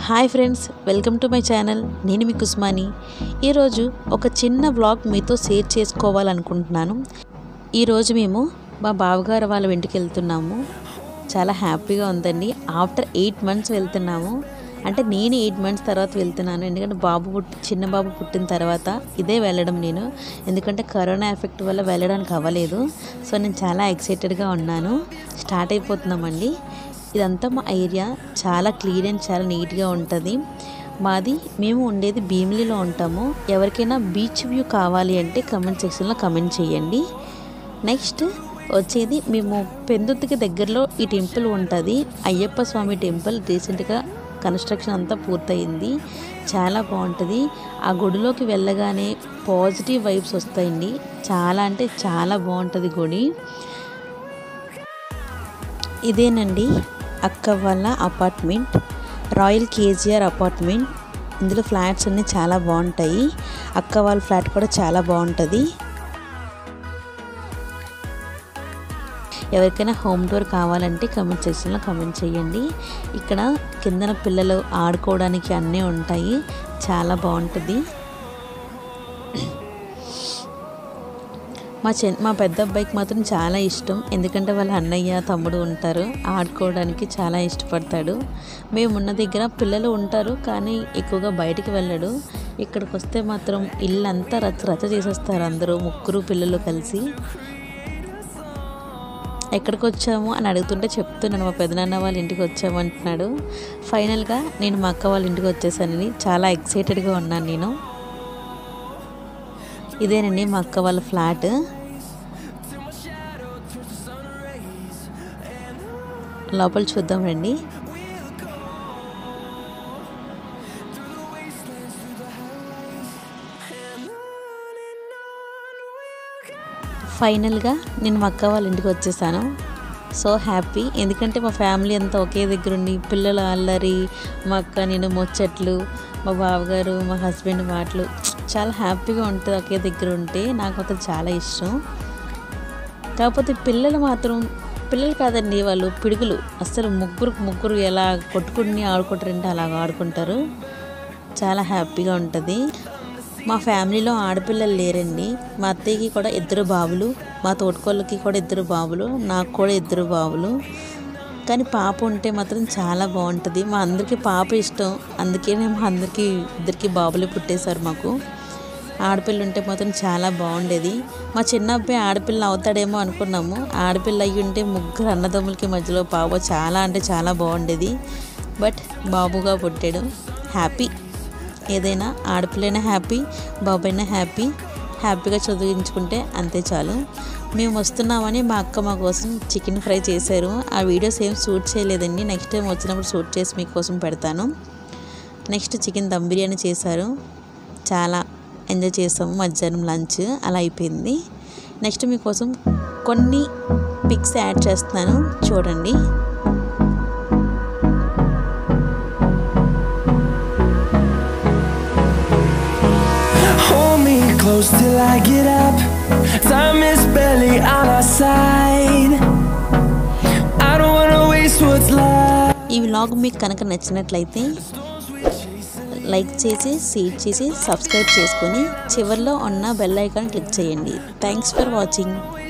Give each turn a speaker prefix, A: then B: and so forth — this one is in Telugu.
A: Hi friends welcome to my channel నేను మీ కుస్మాని ఈరోజు ఒక చిన్న వ్లాగ్ మీతో షేర్ చేసుకోవాలనుకుంటున్నాను ఈరోజు మేము మా బావగారు వాళ్ళ ఇంటికి వెళ్తున్నాము చాలా హ్యాపీగా ఉందండి ఆఫ్టర్ ఎయిట్ మంత్స్ వెళ్తున్నాము అంటే నేను ఎయిట్ మంత్స్ తర్వాత వెళ్తున్నాను ఎందుకంటే బాబు పుట్టి చిన్న బాబు పుట్టిన తర్వాత ఇదే వెళ్ళడం నేను ఎందుకంటే కరోనా ఎఫెక్ట్ వల్ల వెళ్ళడానికి అవ్వలేదు సో నేను చాలా ఎక్సైటెడ్గా ఉన్నాను స్టార్ట్ అయిపోతున్నామండి ఇదంతా మా ఏరియా చాలా క్లీన్ అండ్ చాలా నీట్గా ఉంటుంది మాది మేము ఉండేది భీమిలిలో ఉంటాము ఎవరికైనా బీచ్ వ్యూ కావాలి అంటే కమెంట్ సెక్షన్లో కమెంట్ చేయండి నెక్స్ట్ వచ్చేది మేము పెందుర్తికి దగ్గరలో ఈ టెంపుల్ ఉంటుంది అయ్యప్ప స్వామి టెంపుల్ రీసెంట్గా కన్స్ట్రక్షన్ అంతా పూర్తయింది చాలా బాగుంటుంది ఆ గుడిలోకి వెళ్ళగానే పాజిటివ్ వైబ్స్ వస్తాయండి చాలా అంటే చాలా బాగుంటుంది గుడి ఇదేనండి అక్క వాళ్ళ అపార్ట్మెంట్ రాయల్ కేజీఆర్ అపార్ట్మెంట్ ఇందులో ఫ్లాట్స్ అన్నీ చాలా బాగుంటాయి అక్క వాళ్ళ ఫ్లాట్ కూడా చాలా బాగుంటుంది ఎవరికైనా హోమ్ టూర్ కావాలంటే కమెంట్ సెక్షన్లో కమెంట్ చేయండి ఇక్కడ కిందన పిల్లలు ఆడుకోవడానికి అన్నీ ఉంటాయి చాలా బాగుంటుంది మా చెన్ మా పెద్ద అబ్బాయికి మాత్రం చాలా ఇష్టం ఎందుకంటే వాళ్ళ అన్నయ్య తమ్ముడు ఉంటారు ఆడుకోవడానికి చాలా ఇష్టపడతాడు మేము ఉన్న దగ్గర పిల్లలు ఉంటారు కానీ ఎక్కువగా బయటికి వెళ్ళడు ఇక్కడికి వస్తే మాత్రం ఇల్లు అంతా రచ్చ రచ్చ చేసేస్తారు అందరూ ముగ్గురు పిల్లలు కలిసి ఎక్కడికి వచ్చాము అని అడుగుతుంటే చెప్తున్నాను మా పెదనాన్న వాళ్ళ ఇంటికి వచ్చాము అంటున్నాడు ఫైనల్గా నేను మా అక్క వాళ్ళ ఇంటికి వచ్చేసానని చాలా ఎక్సైటెడ్గా ఉన్నాను నేను ఇదేనండి మా అక్క వాళ్ళ ఫ్లాట్ లోపల చూద్దాం రండి ఫైనల్గా నేను మా అక్క వాళ్ళ ఇంటికి వచ్చేసాను సో హ్యాపీ ఎందుకంటే మా ఫ్యామిలీ అంతా ఒకే దగ్గర ఉండి పిల్లల అల్లరి మా అక్క నేను ముచ్చట్లు మా బావగారు మా హస్బెండ్ మాటలు చాలా హ్యాపీగా ఉంటుంది ఒకే దగ్గర ఉంటే నాకు అతను చాలా ఇష్టం కాకపోతే పిల్లలు మాత్రం పిల్లలు కాదండి వాళ్ళు పిడుగులు అసలు ముగ్గురు ముగ్గురు ఎలా కొట్టుకుని ఆడుకుంటారంటే అలాగ ఆడుకుంటారు చాలా హ్యాపీగా ఉంటుంది మా ఫ్యామిలీలో ఆడపిల్లలు లేరండి మా అత్తయ్యకి కూడా ఇద్దరు బాబులు మా తోటకోళ్ళకి కూడా ఇద్దరు బాబులు నాకు కూడా ఇద్దరు బాబులు కానీ పాప ఉంటే మాత్రం చాలా బాగుంటుంది మా అందరికీ పాప ఇష్టం అందుకే మా అందరికీ ఇద్దరికి బాబులే పుట్టేశారు మాకు ఆడపిల్ల ఉంటే మాత్రం చాలా బాగుండేది మా చిన్న అబ్బాయి ఆడపిల్ల అవుతాడేమో అనుకున్నాము ఆడపిల్ల అయ్యి ఉంటే ముగ్గురు అన్నదమ్ములకి మధ్యలో బాబు చాలా అంటే చాలా బాగుండేది బట్ బాబుగా పుట్టాడు హ్యాపీ ఏదైనా ఆడపిల్లైనా హ్యాపీ బాబు అయినా హ్యాపీ హ్యాపీగా చదివించుకుంటే అంతే చాలు మేము వస్తున్నామని మా అక్క మా కోసం చికెన్ ఫ్రై చేశారు ఆ వీడియోస్ ఏం షూట్ చేయలేదండి నెక్స్ట్ టైం వచ్చినప్పుడు షూట్ చేసి మీకోసం పెడతాను నెక్స్ట్ చికెన్ దమ్ బిర్యానీ చేశారు చాలా ఎంజాయ్ చేసాము మధ్యాహ్నం లంచ్ అలా అయిపోయింది నెక్స్ట్ మీకోసం కొన్ని పిక్స్ యాడ్ చేస్తున్నాను చూడండి
B: Hold me close till I get up. Time is barely on our side. I don't wanna waste what's left.
A: ఈ వ్లాగ్ మీకు కనుక నచ్చినట్లయితే లైక్ చేసి షేర్ చేసి సబ్స్క్రైబ్ చేసుకొని చివరిలో ఉన్న బెల్ ఐకాన్ క్లిక్ చేయండి థ్యాంక్స్ ఫర్ వాచింగ్